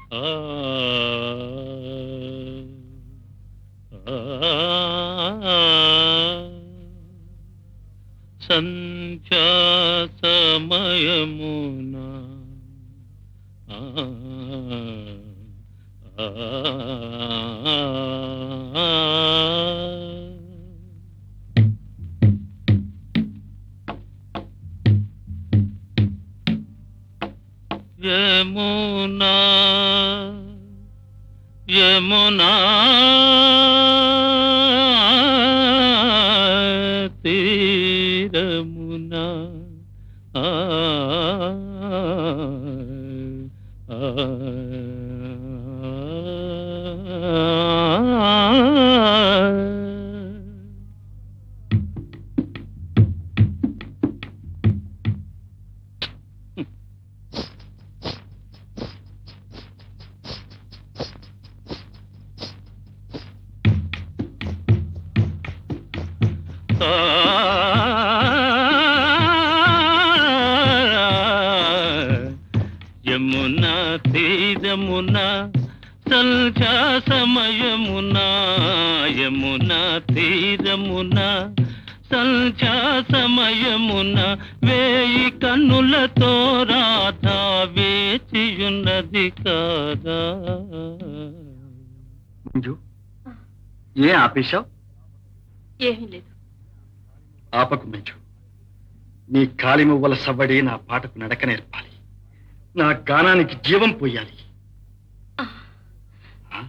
ఆ సంధ్యా సమయమున ఆ యమునా యమునా తీరమున ఆ ఆ యమున తీరమున సంధ్యా సమయమున యమున తీరమున సంధ్యా సమయమున వేయి కన్నులతో రాధా వేచియున్నది కాదా మంజు ఏ ఆపేశావు ఏమీ లేదు ఆపకు మంజు నీ కాలి మువ్వల సవ్వడి నా పాటకు నడక నేర్పాలి నా గానానికి జీవం పోయాలి ఆ?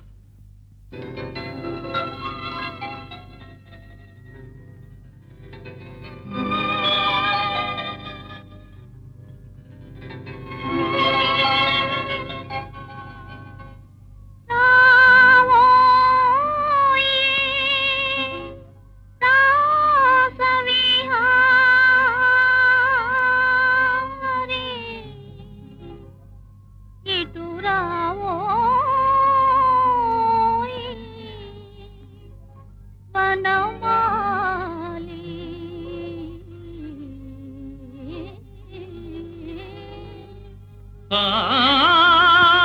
ఆ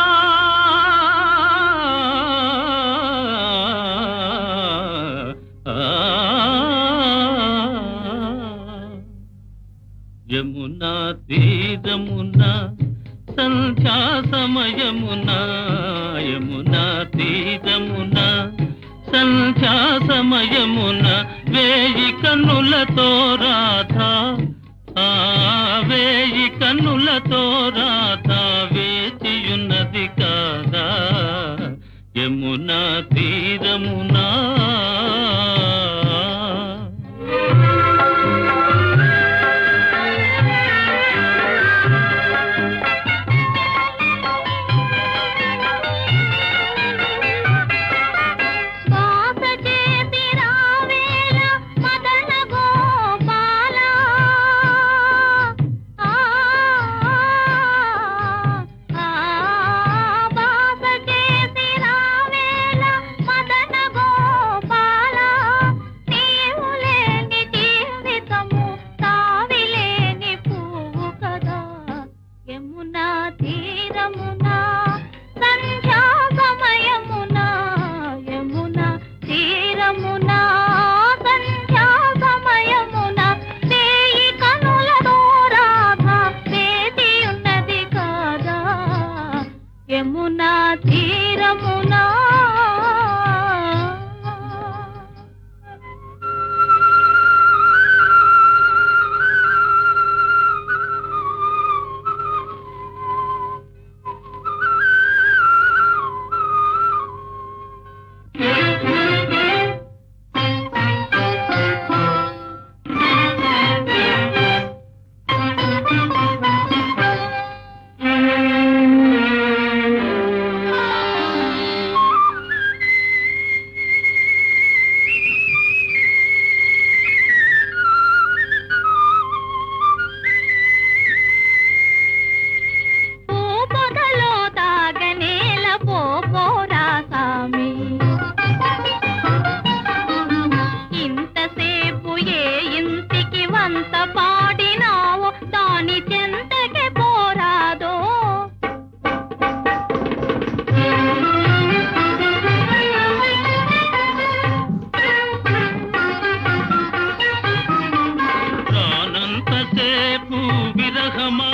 యమునా తీరమున సంధ్యా సమయమున యమునా తీరమున సంధ్యా సమయమున వేయి కన్నులతో రాధా ఆ వేయి కన్నులతో రాధా వేచియున్నది కాదా యమునా తీరమునా బాస చేసి రావేల మదన గోపాల ఆ ఆ బాస చేసి రావేల మదన గోపాల నీవు లేని జీవితము తావిలేని పువ్వు కదా యమునా తీరమున సంధ్యా సమయమున యమున తీరమున సంధ్యా సమయమున వేయి కనులతో రాధ వేది ఉన్నది కాదా యమునా తీరమున పొదలో తాగనేల పోపోరా సామి ఇంతసేపు ఏ ఇంటికి వంత పాడినావో దాని చెంతకి పోరాదో ఎంతసేపు విరహమా